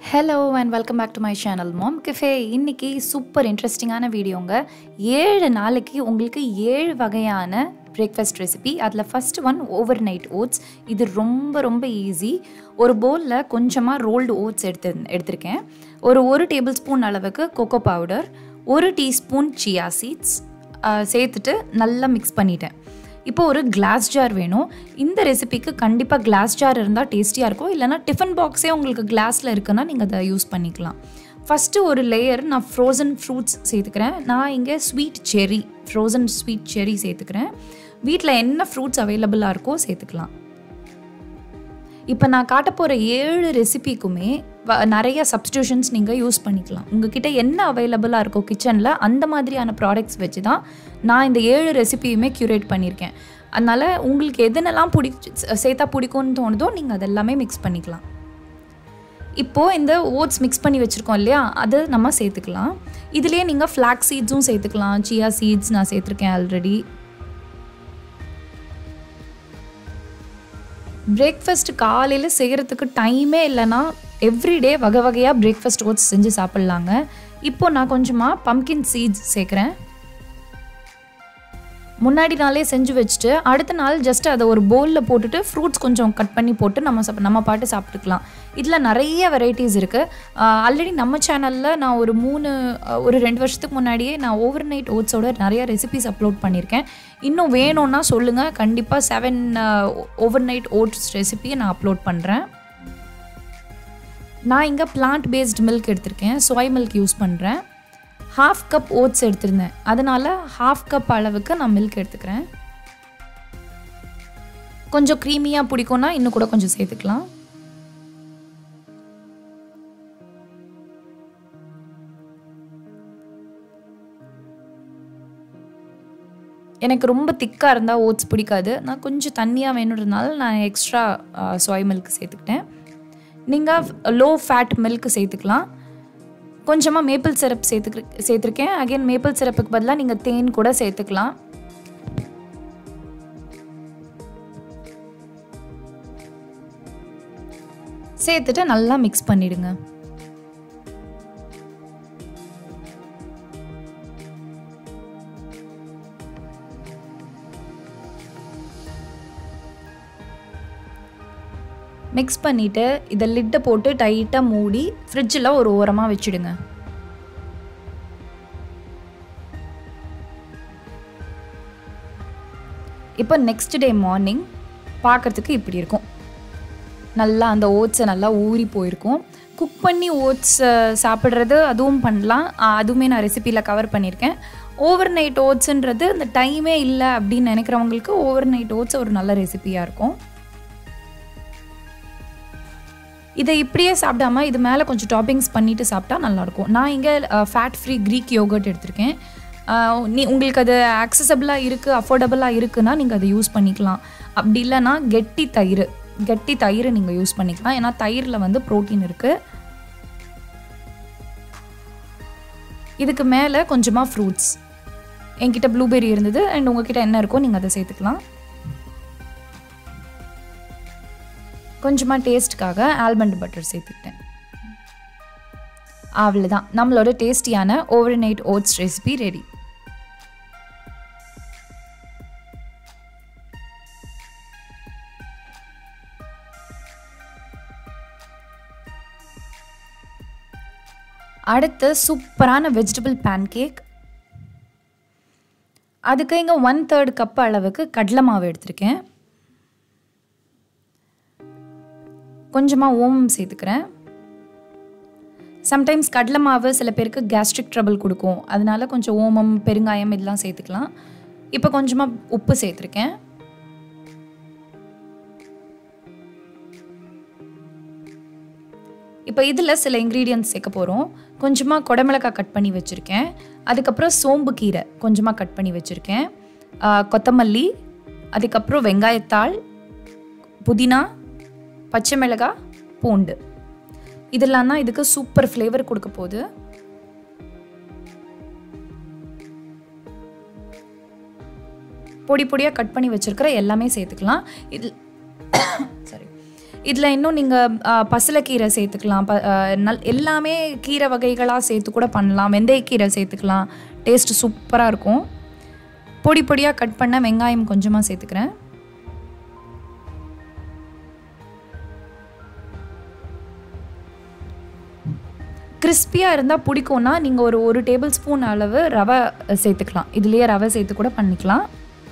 hello and welcome back to my channel mom cafe இன்னைக்கு super இன்ட்ரெஸ்டிங்கான வீடியோங்க ஏழு நாளைக்கு உங்களுக்கு ஏழு வகையான பிரேக்ஃபாஸ்ட் ரெசிபி அதில் first one over night oats இது ரொம்ப ரொம்ப ஈஸி ஒரு பவுலில் கொஞ்சமாக ரோல்டு ஓட்ஸ் எடுத்து எடுத்திருக்கேன் ஒரு ஒரு டேபிள் ஸ்பூன் அளவுக்கு கொக்கோ பவுடர் ஒரு டீஸ்பூன் சியா சீட்ஸ் சேர்த்துட்டு நல்லா மிக்ஸ் பண்ணிட்டேன் இப்போ ஒரு கிளாஸ் ஜார் வேணும் இந்த ரெசிபிக்கு கண்டிப்பாக கிளாஸ் ஜார் இருந்தால் டேஸ்டியாக இருக்கும் இல்லைனா டிஃபன் பாக்ஸே உங்களுக்கு கிளாஸில் இருக்குன்னா நீங்கள் அதை யூஸ் பண்ணிக்கலாம் ஃபஸ்ட்டு ஒரு லேயர் நான் ஃப்ரோசன் ஃப்ரூட்ஸ் சேர்த்துக்கிறேன் நான் இங்கே ஸ்வீட் செரி ஃப்ரோசன் ஸ்வீட் செரி சேர்த்துக்கிறேன் வீட்டில் என்ன ஃப்ரூட்ஸ் அவைலபிளாக இருக்கோ சேர்த்துக்கலாம் இப்போ நான் காட்ட போகிற ஏழு ரெசிபிக்குமே வ நிறைய சப்ஸ்டியூஷன்ஸ் நீங்கள் யூஸ் பண்ணிக்கலாம் உங்ககிட்ட என்ன அவைலபிளாக இருக்கோ கிச்சனில் அந்த மாதிரியான ப்ராடக்ட்ஸ் வச்சு தான் நான் இந்த ஏழு ரெசிபியுமே க்யூரேட் பண்ணியிருக்கேன் அதனால் உங்களுக்கு எதுனெல்லாம் பிடி சேர்த்தா பிடிக்கும்னு தோணுதோ நீங்கள் அதெல்லாமே மிக்ஸ் பண்ணிக்கலாம் இப்போது இந்த ஓட்ஸ் மிக்ஸ் பண்ணி வச்சுருக்கோம் இல்லையா அது நம்ம சேர்த்துக்கலாம் இதுலேயே நீங்கள் ஃப்ளாக் சீட்ஸும் சேர்த்துக்கலாம் சியா சீட்ஸ் நான் சேர்த்துருக்கேன் ஆல்ரெடி பிரேக்ஃபாஸ்ட் காலையில் செய்கிறதுக்கு டைமே இல்லைன்னா எவ்ரிடே வகை வகையாக பிரேக்ஃபாஸ்ட் ஓட்ஸ் செஞ்சு சாப்பிட்லாங்க இப்போ நான் கொஞ்சமாக பம்கின் சீட்ஸ் சேர்க்குறேன் முன்னாடி நாளே செஞ்சு வச்சுட்டு அடுத்த நாள் ஜஸ்ட் அதை ஒரு பவுலில் போட்டுட்டு ஃப்ரூட்ஸ் கொஞ்சம் கட் பண்ணி போட்டு நம்ம சாப் நம்ம பாட்டு சாப்பிட்டுக்கலாம் இதில் நிறைய வெரைட்டிஸ் இருக்குது ஆல்ரெடி நம்ம சேனலில் நான் ஒரு மூணு ஒரு ரெண்டு வருஷத்துக்கு முன்னாடியே நான் ஓவர் நைட் ஓட்ஸோட நிறைய ரெசிபிஸ் அப்லோட் பண்ணியிருக்கேன் இன்னும் வேணும்னா சொல்லுங்கள் கண்டிப்பாக செவன் ஓவர் நைட் ஓட்ஸ் ரெசிபியை நான் அப்லோட் பண்ணுறேன் நான் இங்கே பிளான்ட் பேஸ்ட் மில்க் எடுத்திருக்கேன் சோய் மில்க் யூஸ் பண்ணுறேன் ஹாஃப் கப் ஓட்ஸ் எடுத்திருந்தேன் அதனால் ஹாஃப் கப் அளவுக்கு நான் மில்க் எடுத்துக்கிறேன் கொஞ்சம் க்ரீமியாக பிடிக்கும்னா இன்னும் கூட கொஞ்சம் சேர்த்துக்கலாம் எனக்கு ரொம்ப திக்காக இருந்தால் ஓட்ஸ் பிடிக்காது நான் கொஞ்சம் தண்ணியாக வேணுன்றதுனால நான் எக்ஸ்ட்ரா சோய் மில்க் சேர்த்துக்கிட்டேன் நீங்கள் லோ ஃபேட் மில்க் சேர்த்துக்கலாம் கொஞ்சமாக மேப்பிள் சிரப் சேர்த்துக்கு சேர்த்துருக்கேன் அகைன் மேப்பிள் சிரப்புக்கு பதிலாக நீங்கள் தேன் கூட சேர்த்துக்கலாம் சேர்த்துட்டு நல்லா மிக்ஸ் பண்ணிடுங்க மிக்ஸ் பண்ணிவிட்டு இதை லிட்டை போட்டு டைட்டாக மூடி ஃப்ரிட்ஜில் ஒரு ஓரமாக வச்சுடுங்க இப்போ நெக்ஸ்ட் டே மார்னிங் பார்க்குறதுக்கு இப்படி இருக்கும் நல்லா அந்த ஓட்ஸை நல்லா ஊறி போயிருக்கும் குக் பண்ணி ஓட்ஸ் சாப்பிட்றது அதுவும் பண்ணலாம் அதுவுமே நான் ரெசிப்பியில் கவர் பண்ணியிருக்கேன் ஓவர் நைட் ஓட்ஸுன்றது அந்த டைமே இல்லை அப்படின்னு நினைக்கிறவங்களுக்கு ஓவர் நைட் ஓட்ஸ் ஒரு நல்ல ரெசிப்பியாக இருக்கும் இதை இப்படியே சாப்பிடாம இது மேலே கொஞ்சம் டாப்பிங்ஸ் பண்ணிவிட்டு சாப்பிட்டா நல்லாயிருக்கும் நான் இங்கே ஃபேட் ஃப்ரீ க்ரீக் யோகர்ட் எடுத்திருக்கேன் நீ உங்களுக்கு அது ஆக்சசபிளாக இருக்குது அஃபோர்டபுளாக இருக்குன்னா நீங்கள் அதை யூஸ் பண்ணிக்கலாம் அப்படி இல்லைன்னா கெட்டி தயிர் கெட்டி தயிர் நீங்கள் யூஸ் பண்ணிக்கலாம் ஏன்னா தயிரில் வந்து ப்ரோட்டீன் இருக்குது இதுக்கு மேலே கொஞ்சமாக ஃப்ரூட்ஸ் என்கிட்ட ப்ளூபெரி இருந்தது அண்ட் உங்ககிட்ட என்ன இருக்கோ நீங்கள் அதை சேர்த்துக்கலாம் கொஞ்சமாக டேஸ்ட்டுக்காக ஆல்மண்ட் பட்டர் சேர்த்துக்கிட்டேன் அவ்வளோதான் நம்மளோட டேஸ்டியான over night oats recipe ready அடுத்து சூப்பரான வெஜிடபிள் பேன்கேக் அதுக்கு இங்கே ஒன் தேர்ட் கப் அளவுக்கு கடலை மாவு எடுத்திருக்கேன் கொஞ்சமாக ஓமம் சேர்த்துக்கிறேன் சம்டைம்ஸ் கடலை மாவு சில பேருக்கு கேஸ்ட்ரிக் ட்ரபிள் கொடுக்கும் அதனால கொஞ்சம் ஓமம் பெருங்காயம் இதெல்லாம் சேர்த்துக்கலாம் இப்போ கொஞ்சமாக உப்பு சேர்த்துருக்கேன் இப்போ இதில் சில இன்க்ரீடியன்ட்ஸ் சேர்க்க போகிறோம் கொஞ்சமாக குடமிளகாய் கட் பண்ணி வச்சுருக்கேன் அதுக்கப்புறம் சோம்பு கீரை கொஞ்சமாக கட் பண்ணி வச்சுருக்கேன் கொத்தமல்லி அதுக்கப்புறம் வெங்காயத்தாள் புதினா பச்சை மிளகாய் பூண்டு இதெல்லாம் தான் இதுக்கு சூப்பர் ஃப்ளேவர் கொடுக்க போகுது பொடி பொடியாக கட் பண்ணி வச்சுருக்கிற எல்லாமே சேர்த்துக்கலாம் இதில் சாரி இதில் இன்னும் நீங்கள் பசலைக்கீரை சேர்த்துக்கலாம் ப அஹ், நல் எல்லாமே கீரை வகைகளாக சேர்த்து கூட பண்ணலாம் வெந்தயக்கீரை சேர்த்துக்கலாம் டேஸ்ட்டு சூப்பராக இருக்கும் பொடி பொடியாக கட் பண்ண வெங்காயம் கொஞ்சமாக சேர்த்துக்கிறேன் கிறிஸ்பியாக இருந்தால் பிடிக்கும்னா நீங்கள் ஒரு ஒரு டேபிள் ஸ்பூன் அளவு ரவை சேர்த்துக்கலாம் இதுலேயே ரவை சேர்த்து கூட பண்ணிக்கலாம்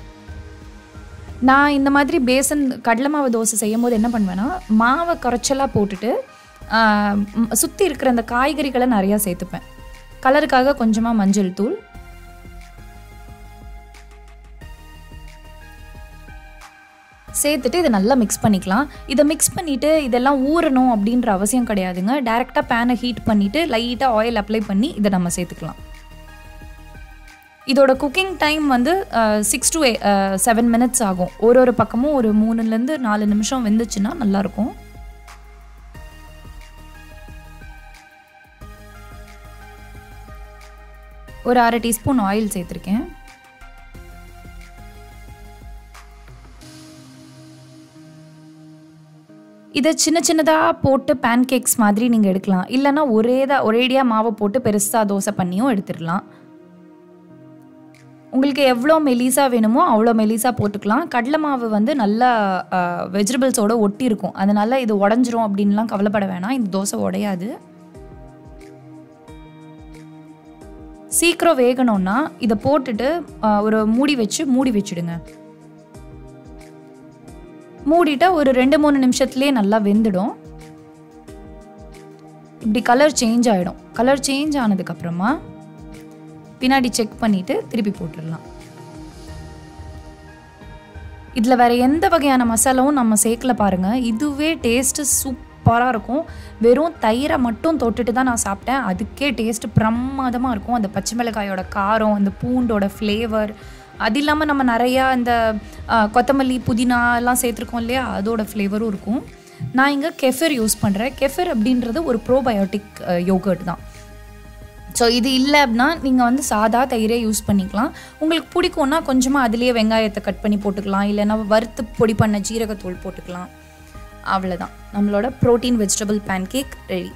நான் இந்த மாதிரி பேசன் கடலை மாவு தோசை செய்யும் போது என்ன பண்ணுவேன்னா மாவை குறைச்சலாக போட்டுட்டு சுற்றி இருக்கிற அந்த காய்கறிகளை நிறையா சேர்த்துப்பேன் கலருக்காக கொஞ்சமாக மஞ்சள் தூள் சேர்த்துட்டு இதை நல்லா மிக்ஸ் பண்ணிக்கலாம் இதை மிக்ஸ் பண்ணிவிட்டு இதெல்லாம் ஊறணும் அப்படின்ற அவசியம் கிடையாதுங்க டேரெக்டாக பேனை ஹீட் பண்ணிவிட்டு லைட்டாக ஆயில் அப்ளை பண்ணி இதை நம்ம சேர்த்துக்கலாம் இதோட குக்கிங் டைம் வந்து சிக்ஸ் டு செவன் மினிட்ஸ் ஆகும் ஒரு ஒரு பக்கமும் ஒரு மூணுலேருந்து நாலு நிமிஷம் வெந்துச்சுன்னா நல்லாயிருக்கும் ஒரு அரை டீஸ்பூன் ஆயில் சேர்த்துருக்கேன் இதை சின்ன சின்னதாக போட்டு பேன் கேக்ஸ் மாதிரி நீங்கள் எடுக்கலாம் இல்லைன்னா ஒரேதாக ஒரேடியாக மாவை போட்டு பெருசாக தோசை பண்ணியும் எடுத்துடலாம் உங்களுக்கு எவ்வளோ மெலிசா வேணுமோ அவ்வளோ மெலிசா போட்டுக்கலாம் கடலை மாவு வந்து நல்லா வெஜிடபிள்ஸோட ஒட்டி இருக்கும் அதனால இது உடஞ்சிரும் அப்படின்லாம் கவலைப்பட வேணாம் இந்த தோசை உடையாது சீக்கிரம் வேகணும்னா இதை போட்டுட்டு ஆ, ஒரு மூடி வச்சு மூடி வச்சுடுங்க மூடிட்டா ஒரு ரெண்டு மூணு நிமிஷத்துலேயே நல்லா வெந்துடும் இப்படி கலர் சேஞ்ச் ஆகிடும் கலர் சேஞ்ச் ஆனதுக்கப்புறமா பின்னாடி செக் பண்ணிவிட்டு திருப்பி போட்டுடலாம் இதில் வேறு எந்த வகையான மசாலாவும் நம்ம சேர்க்கல பாருங்கள் இதுவே டேஸ்ட்டு சூப்பராக இருக்கும் வெறும் தயிரை மட்டும் தொட்டுட்டு தான் நான் சாப்பிட்டேன் அதுக்கே டேஸ்ட்டு பிரமாதமாக இருக்கும் அந்த பச்சை மிளகாயோட காரம் அந்த பூண்டோட ஃப்ளேவர் அது இல்லாமல் நம்ம நிறையா இந்த ஆ, கொத்தமல்லி புதினா எல்லாம் சேர்த்துருக்கோம் இல்லையா அதோட ஃப்ளேவரும் இருக்கும் நான் இங்கே கெஃபர் யூஸ் பண்ணுறேன் கெஃபர் அப்படின்றது ஒரு ப்ரோபயோட்டிக் யோகர்ட் தான் ஸோ இது இல்லை அப்படின்னா நீங்கள் வந்து சாதா தயிரே யூஸ் பண்ணிக்கலாம் உங்களுக்கு பிடிக்கும்னா கொஞ்சமாக அதுலேயே வெங்காயத்தை கட் பண்ணி போட்டுக்கலாம் இல்லைன்னா வறுத்து பொடி பண்ண ஜீரகத்தூள் போட்டுக்கலாம் அவ்வளோதான் நம்மளோட ப்ரோட்டீன் வெஜிடபிள் பேன்கேக் ரெடி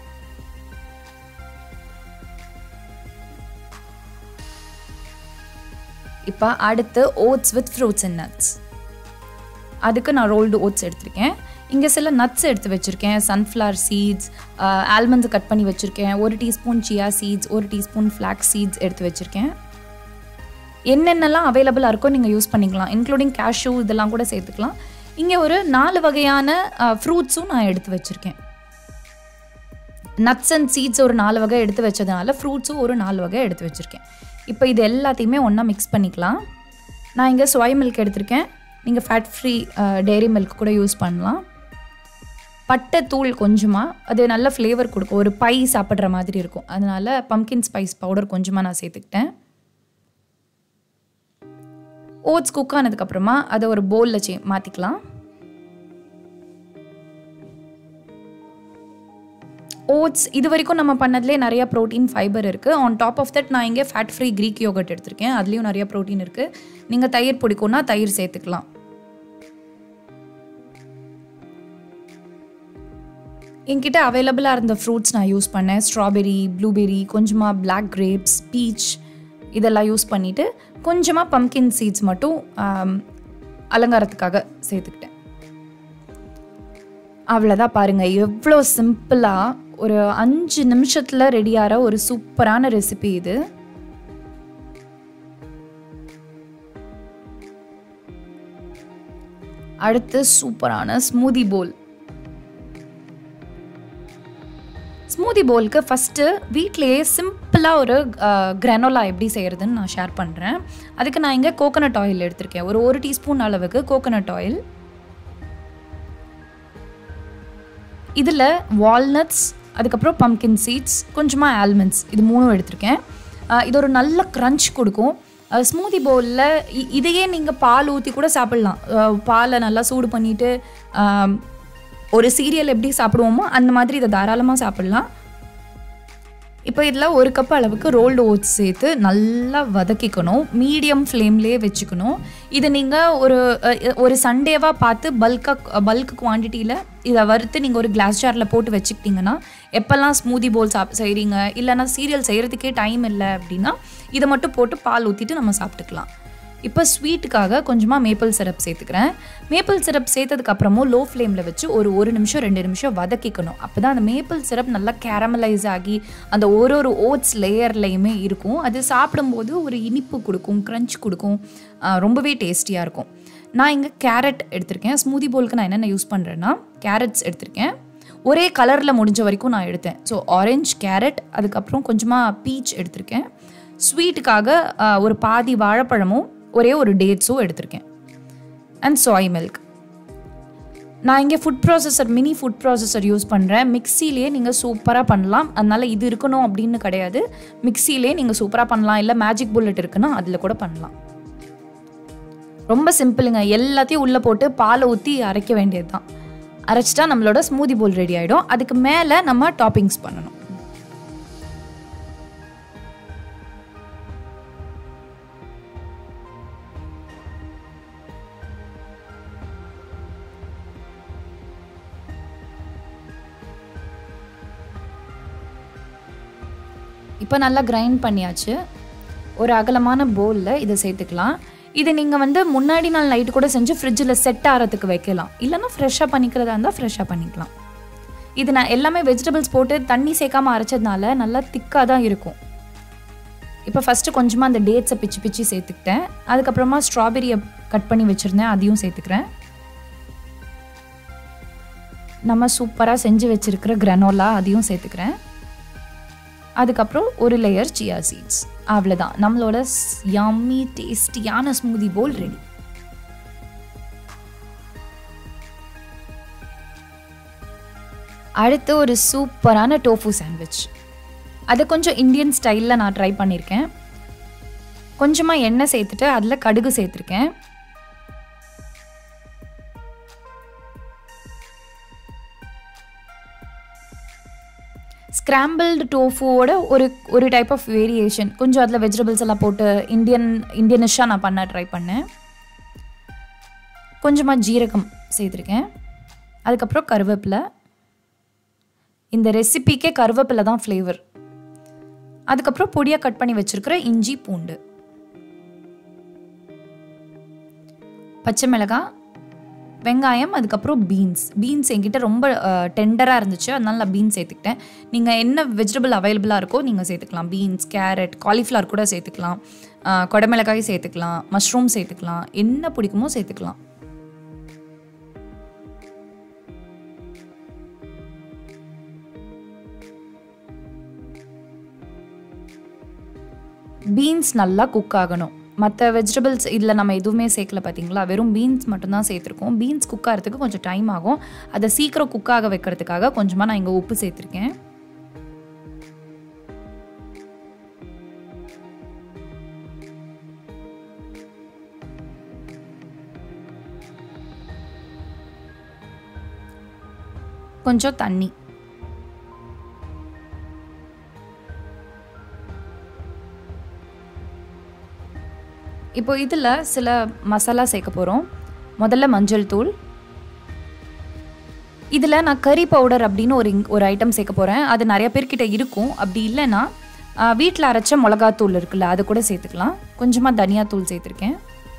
இப்போ அடுத்து oats with fruits and nuts அதுக்கு நான் ரோல்டு ஓட்ஸ் எடுத்திருக்கேன் இங்கே சில நட்ஸ் எடுத்து வச்சுருக்கேன் சன்ஃப்ளவர் சீட்ஸ் ஆல்மண்ட்ஸ் கட் பண்ணி வச்சுருக்கேன் ஒரு டீஸ்பூன் சியா சீட்ஸ் ஒரு டீஸ்பூன் ஃப்ளாக் சீட்ஸ் எடுத்து வச்சுருக்கேன் என்னென்னலாம் அவைலபிளாக இருக்கோ நீங்கள் யூஸ் பண்ணிக்கலாம் இன்க்ளூடிங் கேஷ்யூ இதெல்லாம் கூட சேர்த்துக்கலாம் இங்கே ஒரு நாலு வகையான ஃப்ரூட்ஸும் நான் எடுத்து வச்சுருக்கேன் நட்ஸ் அண்ட் சீட்ஸ் ஒரு நாலு வகை எடுத்து வச்சதுனால ஃப்ரூட்ஸும் ஒரு நாலு வகை எடுத்து வச்சுருக்கேன் இப்போ இது எல்லாத்தையுமே ஒன்றா மிக்ஸ் பண்ணிக்கலாம் நான் இங்கே சோய் மில்க் எடுத்திருக்கேன் நீங்கள் ஃபேட் ஃப்ரீ டெய்ரி மில்க் கூட யூஸ் பண்ணலாம் பட்டை தூள் கொஞ்சமாக அது நல்ல ஃப்ளேவர் கொடுக்கும் ஒரு பை சாப்பிட்ற மாதிரி இருக்கும் அதனால பம்கின் ஸ்பைஸ் பவுடர் கொஞ்சமாக நான் சேர்த்துக்கிட்டேன் ஓட்ஸ் குக் ஆனதுக்கப்புறமா அதை ஒரு பவுலில் சே மாற்றிக்கலாம் ஓட்ஸ் இது வரைக்கும் நம்ம பண்ணதுலேயே நிறைய ப்ரோட்டீன் ஃபைபர் இருக்குது ஆன் டாப் ஆஃப் தட் நான் இங்கே ஃபேட் ஃப்ரீ க்ரீக் யோகட் எடுத்திருக்கேன் அதுலேயும் நிறைய ப்ரோட்டீன் இருக்குது நீங்கள் தயிர் பிடிக்கும்னா தயிர் சேர்த்துக்கலாம் என்கிட்ட அவைலபிளாக இருந்த ஃப்ரூட்ஸ் நான் யூஸ் பண்ணேன் ஸ்ட்ராபெரி ப்ளூபெரி கொஞ்சமாக பிளாக் கிரேப்ஸ் பீச் இதெல்லாம் யூஸ் பண்ணிவிட்டு கொஞ்சமாக பம்கின் சீட்ஸ் மட்டும் ஆம், அலங்காரத்துக்காக சேர்த்துக்கிட்டேன் அவ்வளோதான் பாருங்கள் எவ்வளோ சிம்பிளாக ஒரு அஞ்சு நிமிஷத்தில் ரெடியாகிற ஒரு சூப்பரான ரெசிபி இது அடுத்து சூப்பரான ஸ்மூதி போல் ஸ்மூதி போலுக்கு ஃபஸ்ட்டு வீட்டிலேயே சிம்பிளாக ஒரு கிரானோலா எப்படி செய்கிறதுன்னு நான் ஷேர் பண்ணுறேன் அதுக்கு நான் இங்கே கோகனட் ஆயில் எடுத்திருக்கேன் ஒரு ஒரு டீஸ்பூன் அளவுக்கு கோகனட் ஆயில் இதில் வால்நட்ஸ் அதுக்கப்புறம் பம்கின் சீட்ஸ் கொஞ்சமாக ஆல்மண்ட்ஸ் இது மூணும் எடுத்திருக்கேன் அஹ் இது ஒரு நல்ல க்ரன்ச் கொடுக்கும் ஸ்மூதி பவுலில் இதையே நீங்கள் பால் ஊற்றி கூட சாப்பிட்லாம் அஹ் பாலை நல்லா சூடு பண்ணிவிட்டு ஒரு சீரியல் எப்படி சாப்பிடுவோமோ அந்த மாதிரி இதை தாராளமாக சாப்பிட்லாம் இப்போ இதில் ஒரு கப் அளவுக்கு ரோல்டு ஓட்ஸ் சேர்த்து நல்லா வதக்கிக்கணும் மீடியம் ஃப்ளேம்லேயே வச்சுக்கணும் இது நீங்கள் ஒரு அஹ், ஒரு சண்டேவாக பார்த்து பல்காக பல்க் குவான்டிட்டியில் இதை வறுத்து நீங்கள் ஒரு கிளாஸ் ஜாரில் போட்டு வச்சுக்கிட்டிங்கன்னா எப்போல்லாம் ஸ்மூதி போல் சாப் செய்கிறீங்க இல்லைன்னா சீரியல் செய்கிறதுக்கே டைம் இல்லை அப்படின்னா இதை மட்டும் போட்டு பால் ஊற்றிட்டு நம்ம சாப்பிட்டுக்கலாம் இப்போ ஸ்வீட்டுக்காக கொஞ்சமாக மேப்பிள் சிரப் சேர்த்துக்கிறேன் மேப்பிள் சிரப் சேர்த்ததுக்கப்புறமும் லோ ஃப்ளேமில் வச்சு ஒரு ஒரு நிமிஷம் ரெண்டு நிமிஷம் வதக்கிக்கணும் அப்போ தான் அந்த மேப்பிள் சிரப் நல்லா கேரமலைஸ் ஆகி அந்த ஒரு ஒரு ஓட்ஸ் லேயர்லையுமே இருக்கும் அது சாப்பிடும்போது ஒரு இனிப்பு கொடுக்கும் க்ரன்ச் கொடுக்கும் ஆஹ் ரொம்பவே டேஸ்டியாக இருக்கும் நான் இங்கே கேரட் எடுத்திருக்கேன் ஸ்மூதி போலுக்கு நான் என்னென்ன யூஸ் பண்ணுறேன்னா கேரட்ஸ் எடுத்திருக்கேன் ஒரே கலரில் முடிஞ்ச வரைக்கும் நான் எடுத்தேன் ஸோ ஆரஞ்சு கேரட் அதுக்கப்புறம் கொஞ்சமாக பீச் எடுத்திருக்கேன் ஸ்வீட்டுக்காக ஆஹ், ஒரு பாதி வாழைப்பழமும் ஒரே ஒரு டேட்ஸும் எடுத்திருக்கேன் அண்ட் சாய் மில்க் நான் இங்கே food processor mini food processor use பண்ணுறேன் மிக்சிலேயே நீங்கள் சூப்பராக பண்ணலாம் அதனால் இது இருக்கணும் அப்படின்னு கிடையாது மிக்சிலேயே நீங்கள் சூப்பராக பண்ணலாம் இல்லை மேஜிக் புல்லட் இருக்குன்னா அதில் கூட பண்ணலாம் ரொம்ப சிம்பிளுங்க எல்லாத்தையும் உள்ளே போட்டு பாலை ஊற்றி அரைக்க வேண்டியது தான் அரைச்சிட்டா நம்மளோட ஸ்மூதி போல் ரெடி ஆகிடும் அதுக்கு மேலே நம்ம டாப்பிங்ஸ் பண்ணணும் இப்போ நல்லா கிரைண்ட் பண்ணியாச்சு ஒரு அகலமான பவுலில் இதை சேர்த்துக்கலாம் இது நீங்கள் வந்து முன்னாடி நாள் நைட்டு கூட செஞ்சு ஃப்ரிட்ஜில் செட் ஆகிறதுக்கு வைக்கலாம் இல்லைன்னா ஃப்ரெஷ்ஷாக பண்ணிக்கிறதா இருந்தால் ஃப்ரெஷ்ஷாக பண்ணிக்கலாம் இது நான் எல்லாமே வெஜிடபிள்ஸ் போட்டு தண்ணி சேர்க்காம அரைச்சதுனால நல்லா திக்காக தான் இருக்கும் இப்போ ஃபஸ்ட்டு கொஞ்சமாக அந்த டேட்ஸை பிச்சு பிச்சு சேர்த்துக்கிட்டேன் அதுக்கப்புறமா ஸ்ட்ராபெரியை கட் பண்ணி வச்சுருந்தேன் அதையும் சேர்த்துக்கிறேன் நம்ம சூப்பராக செஞ்சு வச்சுருக்கிற கிரனோலா அதையும் சேர்த்துக்கிறேன் அதுக்கப்புறம் ஒரு லேயர் சியா சீட்ஸ் அவ்வளோதான் நம்மளோட யம்மி டேஸ்டியான ஸ்மூதி போல் ரெடி அடுத்து ஒரு சூப்பரான டோஃபு சாண்ட்விச் அதை கொஞ்சம் இந்தியன் ஸ்டைலில் நான் ட்ரை பண்ணியிருக்கேன் கொஞ்சமாக எண்ணெய் சேர்த்துட்டு அதில் கடுகு சேர்த்துருக்கேன் ஸ்க்ராம்பிள்டு டோஃபுவோட ஒரு ஒரு டைப் ஆஃப் வேரியேஷன் கொஞ்சம் அதில் வெஜிடபிள்ஸ் எல்லாம் போட்டு இந்தியன் இந்தியனிஷாக நான் பண்ண ட்ரை பண்ணேன் கொஞ்சமாக ஜீரகம் சேர்த்துருக்கேன் அதுக்கப்புறம் கருவேப்பிலை இந்த ரெசிபிக்கே கருவேப்பிலை தான் ஃப்ளேவர் அதுக்கப்புறம் பொடியாக கட் பண்ணி வச்சுருக்கிற இஞ்சி பூண்டு பச்சை மிளகாய் வெங்காயம் அதுக்கப்புறம் பீன்ஸ் பீன்ஸ் என்கிட்ட ரொம்ப டெண்டராக இருந்துச்சு அதனால நான் பீன்ஸ் சேர்த்துக்கிட்டேன் நீங்கள் என்ன வெஜிடபிள் அவைலபிளாக இருக்கோ நீங்கள் சேர்த்துக்கலாம் பீன்ஸ் கேரட் காலிஃப்ளவர் கூட சேர்த்துக்கலாம் அஹ், கொடமிளகாய் சேர்த்துக்கலாம் மஷ்ரூம் சேர்த்துக்கலாம் என்ன பிடிக்குமோ சேர்த்துக்கலாம் பீன்ஸ் நல்லா குக் ஆகணும் மற்ற வெஜிடபிள்ஸ் இதில் நம்ம எதுவுமே சேர்க்கல பார்த்தீங்களா வெறும் பீன்ஸ் மட்டும்தான் சேர்த்துருக்கோம் பீன்ஸ் குக் ஆகிறதுக்கு கொஞ்சம் டைம் ஆகும் அதை சீக்கிரம் குக் ஆக வைக்கிறதுக்காக கொஞ்சமாக நான் இங்கே உப்பு சேர்த்துருக்கேன் கொஞ்சம் தண்ணி இப்போ இதில் சில மசாலா சேர்க்க போகிறோம் முதல்ல மஞ்சள் தூள் இதில் நான் கறி பவுடர் அப்படின்னு ஒரு இங்- ஒரு ஐட்டம் சேர்க்க போகிறேன் அது நிறைய பேர்கிட்ட இருக்கும் அப்படி இல்லைன்னா வீட்டில் அரைச்ச மிளகாத்தூள் இருக்குல்ல அது கூட சேர்த்துக்கலாம் கொஞ்சமாக தனியாத்தூள் சேர்த்துருக்கேன்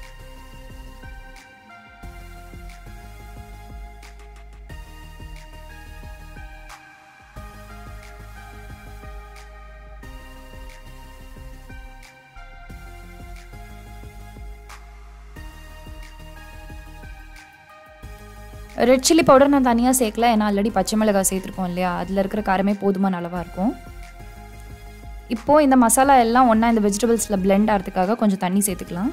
ரெட் சில்லி பவுடர் நான் தனியாக சேர்க்கல ஏன்னா ஆல்ரெடி பச்சை மிளகாய் சேர்த்துருக்கோம் இல்லையா அதில் இருக்கிற காரமே போதுமான அளவாக இருக்கும் இப்போது இந்த மசாலா எல்லாம் ஒன்றா இந்த வெஜிடபிள்ஸில் blend ஆகிறதுக்காக கொஞ்சம் தண்ணி சேர்த்துக்கலாம்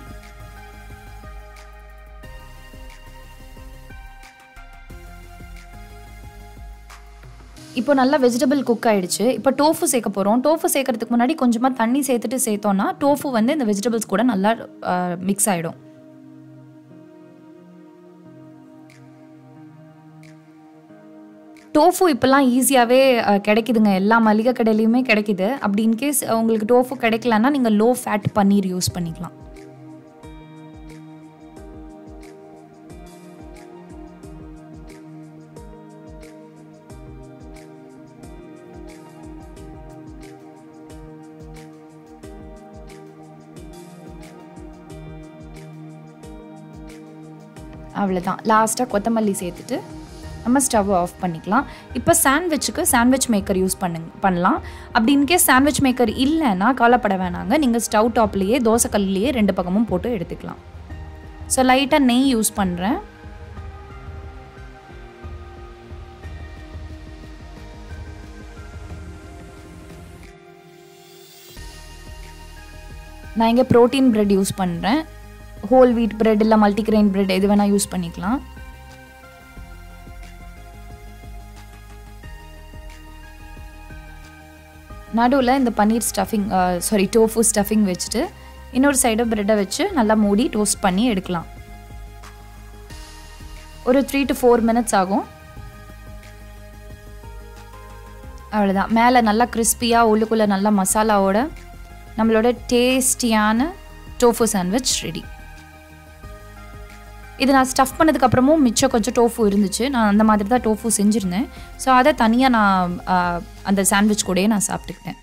இப்போ நல்லா வெஜிடபிள் குக் ஆயிடுச்சு இப்போ டோஃபு சேர்க்க போகிறோம் டோஃபு சேர்க்கறதுக்கு முன்னாடி கொஞ்சமாக தண்ணி சேர்த்துட்டு சேர்த்தோன்னா டோஃபு வந்து இந்த வெஜிடபிள்ஸ் கூட நல்லா மிக்ஸ் ஆகிடும் டோஃபு இப்போல்லாம் ஈஸியாகவே கிடைக்குதுங்க எல்லா மளிகை கடையிலையுமே கிடைக்குது அப்படி இன்கேஸ் உங்களுக்கு டோஃபு கிடைக்கலன்னா நீங்கள் லோ ஃபேட் பன்னீர் யூஸ் பண்ணிக்கலாம் அவ்வளோதான் லாஸ்ட்டாக கொத்தமல்லி சேர்த்துட்டு நம்ம ஸ்டவ் ஆஃப் பண்ணிக்கலாம் இப்போ சாண்ட்விச்சுக்கு சாண்ட்விச் மேக்கர் யூஸ் பண்ணுங்க பண்ணலாம் அப்படி இன்கேஸ் சாண்ட்விச் மேக்கர் இல்லைன்னா கவலைப்பட வேணாங்க நீங்கள் ஸ்டவ் டாப்லேயே தோசைக்கல்லையே ரெண்டு பக்கமும் போட்டு எடுத்துக்கலாம் ஸோ லைட்டாக நெய் யூஸ் பண்ணுறேன் நான் இங்கே ப்ரோட்டீன் பிரெட் யூஸ் பண்ணுறேன் ஹோல் வீட் பிரெட் இல்லை மல்டிக்ரெயின் பிரெட் எது வேணால் யூஸ் பண்ணிக்கலாம் நடுவில் இந்த paneer stuffing sorry tofu stuffing வச்சுட்டு இன்னொரு சைடு ப்ரெட்டை வச்சு நல்லா மூடி டோஸ்ட் பண்ணி எடுக்கலாம் ஒரு த்ரீ டு ஃபோர் மினிட்ஸ் ஆகும் அவ்வளோதான் மேலே நல்லா கிறிஸ்பியாக உள்ளுக்குள்ளே நல்லா மசாலாவோட நம்மளோட டேஸ்டியான டோஃபு சாண்ட்விச் ரெடி இது நான் ஸ்டஃப் பண்ணதுக்கப்புறமும் மிச்சம் கொஞ்சம் டோஃபு இருந்துச்சு நான் அந்த மாதிரி தான் டோஃபு செஞ்சுருந்தேன் ஸோ அதை தனியாக நான் அந்த சாண்ட்விச் கூடயே நான் சாப்பிட்டுக்கிட்டேன்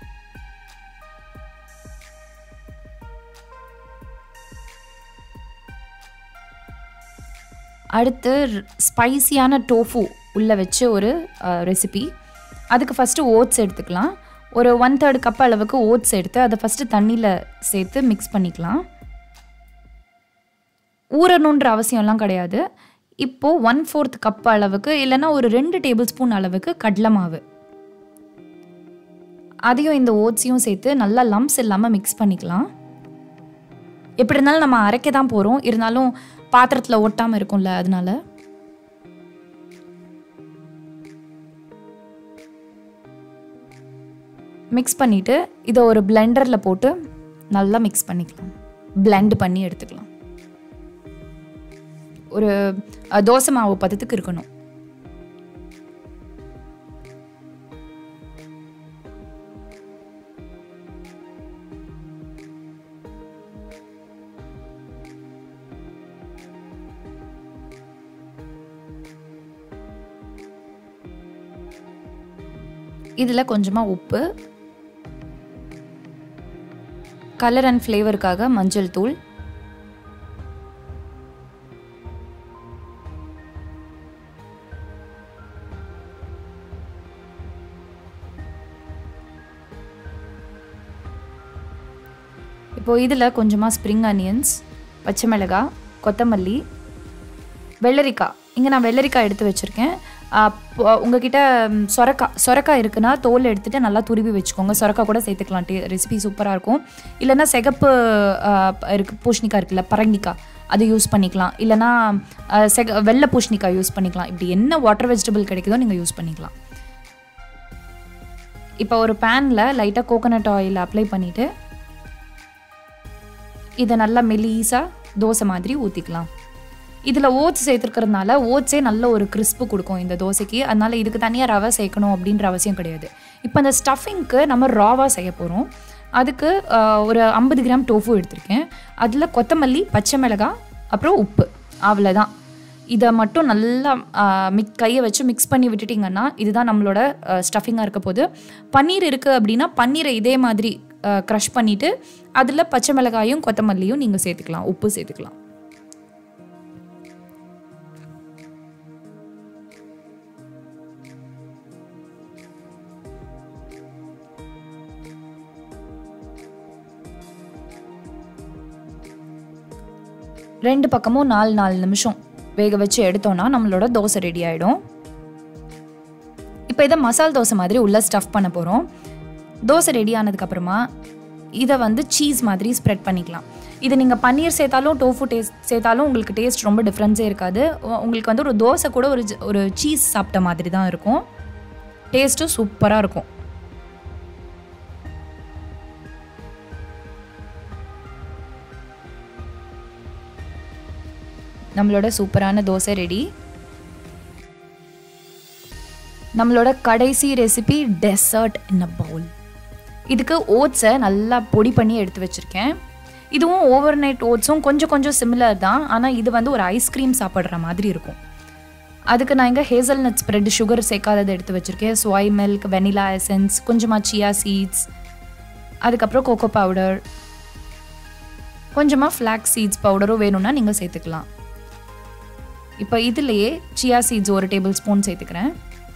அடுத்து ஸ்பைசியான டோஃபு உள்ளே வச்சு ஒரு ரெசிபி அதுக்கு ஃபஸ்ட்டு ஓட்ஸ் எடுத்துக்கலாம் ஒரு ஒன் தேர்ட் கப் அளவுக்கு ஓட்ஸ் எடுத்து அதை ஃபஸ்ட்டு தண்ணியில் சேர்த்து மிக்ஸ் பண்ணிக்கலாம் ஊறணுன்ற அவசியம்லாம் கிடையாது இப்போது ஒன் ஃபோர்த் கப் அளவுக்கு இல்லைன்னா ஒரு ரெண்டு டேபிள் ஸ்பூன் அளவுக்கு கடலை மாவு அதையும் இந்த ஓட்ஸையும் சேர்த்து நல்லா லம்ஸ் இல்லாமல் மிக்ஸ் பண்ணிக்கலாம் எப்படி இருந்தாலும் நம்ம அரைக்க தான் போகிறோம் இருந்தாலும் பாத்திரத்தில் ஒட்டாமல் இருக்கும்ல அதனால மிக்ஸ் பண்ணிவிட்டு இதை ஒரு பிளெண்டரில் போட்டு நல்லா மிக்ஸ் பண்ணிக்கலாம் பிளெண்ட் பண்ணி எடுத்துக்கலாம் ஒரு தோசை மாவு பதத்துக்கு இருக்கணும் இதில் கொஞ்சமாக உப்பு கலர் அண்ட் ஃப்ளேவருக்காக மஞ்சள் தூள் இப்போது இதில் கொஞ்சமாக ஸ்ப்ரிங் ஆனியன்ஸ் பச்சை மிளகாய் கொத்தமல்லி வெள்ளரிக்காய் இங்கே நான் வெள்ளரிக்காய் எடுத்து வச்சுருக்கேன் உங்ககிட்ட சொரக்காய் சொரக்காய் இருக்குன்னா தோல் எடுத்துகிட்டு நல்லா துருவி வச்சுக்கோங்க சொரக்காய் கூட சேர்த்துக்கலாம் டே ரெசிபி சூப்பராக இருக்கும் இல்லைன்னா சிகப்பு இருக்கு பூஷணிக்காய் இருக்குல்ல பரங்கிக்காய் அது யூஸ் பண்ணிக்கலாம் இல்லைனா செக வெள்ளை பூஷணிக்காய் யூஸ் பண்ணிக்கலாம் இப்படி என்ன வாட்டர் வெஜிடபிள் கிடைக்குதோ நீங்கள் யூஸ் பண்ணிக்கலாம் இப்போ ஒரு பேனில் லைட்டாக கோகோனட் ஆயில் அப்ளை பண்ணிவிட்டு இதை நல்லா மெலீஸாக தோசை மாதிரி ஊற்றிக்கலாம் இதில் ஓட்ஸ் சேர்த்துருக்கிறதுனால ஓட்ஸே நல்ல ஒரு கிறிஸ்பு கொடுக்கும் இந்த தோசைக்கு அதனால் இதுக்கு தனியாக ரவை சேர்க்கணும் அப்படின்ற அவசியம் கிடையாது இப்போ அந்த ஸ்டஃபிங்க்கு நம்ம ராவாக செய்ய போகிறோம் அதுக்கு ஒரு ஐம்பது கிராம் டோஃபு எடுத்திருக்கேன் அதில் கொத்தமல்லி பச்சை மிளகாய் அப்புறம் உப்பு அவ்வளோதான் இதை மட்டும் நல்லா மிக் கையை வச்சு மிக்ஸ் பண்ணி விட்டுட்டிங்கன்னா இதுதான் நம்மளோட ஸ்டஃபிங்காக இருக்க போது பன்னீர் இருக்குது அப்படின்னா பன்னீரை இதே மாதிரி க்ரஷ் பண்ணிவிட்டு அதில் பச்சை மிளகாயும் கொத்தமல்லியும் நீங்கள் சேர்த்துக்கலாம் உப்பு சேர்த்துக்கலாம் ரெண்டு பக்கமும் நாலு நாலு நிமிஷம் வேக வச்சு எடுத்தோன்னா நம்மளோட தோசை ரெடி ஆகிடும் இப்போ இதை மசால் தோசை மாதிரி உள்ளே ஸ்டஃப் பண்ண போகிறோம் தோசை ரெடி ஆனதுக்கப்புறமா இதை வந்து சீஸ் மாதிரி ஸ்ப்ரெட் பண்ணிக்கலாம் இது நீங்கள் பன்னீர் சேர்த்தாலும் டோஃபு டேஸ்ட் சேர்த்தாலும் உங்களுக்கு டேஸ்ட் ரொம்ப டிஃப்ரென்ஸே இருக்காது உங்களுக்கு வந்து ஒரு தோசை கூட ஒரு ஒரு சீஸ் சாப்பிட்ட மாதிரி தான் இருக்கும் டேஸ்ட்டும் சூப்பராக இருக்கும் நம்மளோட சூப்பரான தோசை ரெடி நம்மளோட கடைசி recipe dessert in a bowl இதுக்கு ஓட்ஸை நல்லா பொடி பண்ணி எடுத்து வச்சுருக்கேன் இதுவும் ஓவர் நைட் ஓட்ஸும் கொஞ்சம் கொஞ்சம் சிமிலர் தான் ஆனால் இது வந்து ஒரு ஐஸ்கிரீம் சாப்பிட்ற மாதிரி இருக்கும் அதுக்கு நான் இங்கே ஹேசல் நட் ஸ்ப்ரெட் சுகர் சேர்க்காதது எடுத்து வச்சுருக்கேன் சோய் மில்க் வெனிலா எசன்ஸ் கொஞ்சமாக சியா சீட்ஸ் அதுக்கப்புறம் கோகோ பவுடர் கொஞ்சமாக ஃப்ளாக் சீட்ஸ் பவுடரும் வேணும்னா நீங்கள் சேர்த்துக்கலாம் இப்போ இதுலேயே சியா சீட்ஸ் ஒரு டேபிள் ஸ்பூன் சேர்த்துக்கிறேன்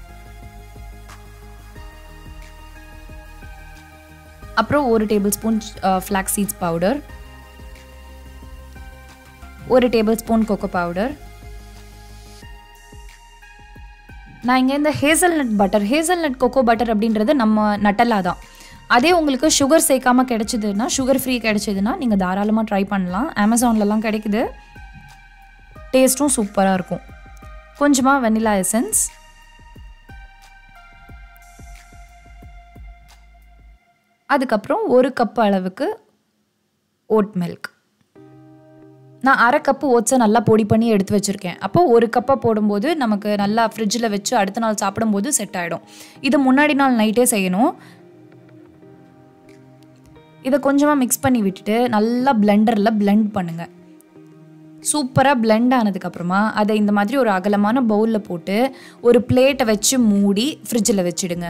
அப்புறம் ஒரு table tablespoon flax seeds powder ஒரு டேபிள் ஸ்பூன் கொக்கோ பவுடர் நான் இங்கே இந்த hazelnut butter hazelnut cocoa butter அப்படின்றது நம்ம நட்டலா தான் அதே உங்களுக்கு சுகர் சேர்க்காம கிடைச்சிதுன்னா சுகர் ஃப்ரீ கிடைச்சிதுன்னா நீங்கள் தாராளமாக ட்ரை பண்ணலாம் அமேசான்லலாம் கிடைக்குது டேஸ்ட்டும் சூப்பராக இருக்கும் கொஞ்சமாக வெனிலா எசன்ஸ் அதுக்கப்புறம் ஒரு கப் அளவுக்கு ஓட் மில்க் நான் அரை கப்பு ஓட்ஸை நல்லா பொடி பண்ணி எடுத்து வச்சுருக்கேன் அப்போ ஒரு கப்பை போடும்போது நமக்கு நல்லா ஃப்ரிட்ஜில் வச்சு அடுத்த நாள் சாப்பிடும்போது செட் ஆகிடும் இது முன்னாடி நாள் நைட்டே செய்யணும் இதை கொஞ்சமாக மிக்ஸ் பண்ணி விட்டுட்டு நல்லா பிளெண்டரில் பிளெண்ட் பண்ணுங்கள் சூப்பராக பிளெண்ட் ஆனதுக்கப்புறமா அதை இந்த மாதிரி ஒரு அகலமான பவுலில் போட்டு ஒரு பிளேட்டை வச்சு மூடி ஃப்ரிட்ஜில் வச்சுடுங்க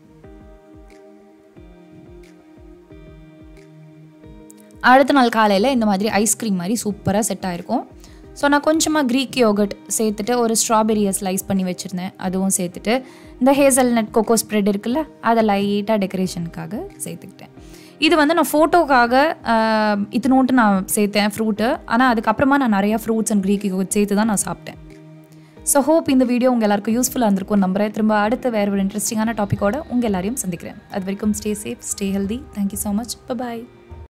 அடுத்த நாள் காலையில் இந்த மாதிரி ஐஸ்கிரீம் மாதிரி சூப்பராக செட் ஆகிருக்கும் ஸோ நான் கொஞ்சமாக க்ரீக் யோகட் சேர்த்துட்டு ஒரு ஸ்ட்ராபெரியை ஸ்லைஸ் பண்ணி வச்சுருந்தேன் அதுவும் சேர்த்துட்டு இந்த ஹேசல் நட் கொக்கோ ஸ்ப்ரெட் இருக்குல்ல அதை லைட்டாக டெக்கரேஷனுக்காக சேர்த்துக்கிட்டேன் இது வந்து நான் ஃபோட்டோக்காக இத்தினோட்டு நான் சேர்த்தேன் ஃப்ரூட்டு ஆனால் அதுக்கப்புறமா நான் நிறையா ஃப்ரூட்ஸ் அண்ட் க்ரீக் யோகட் சேர்த்து தான் நான் சாப்பிட்டேன் ஸோ ஹோப் இந்த வீடியோ உங்கள் எல்லாருக்கும் யூஸ்ஃபுல்லாக இருந்திருக்கும் நம்புறேன் திரும்ப அடுத்த வேறு ஒரு இன்ட்ரெஸ்டிங்கான டாப்பிக்கோட உங்கள் எல்லாரையும் சந்திக்கிறேன் அது வரைக்கும் stay safe stay healthy thank you so much பாய்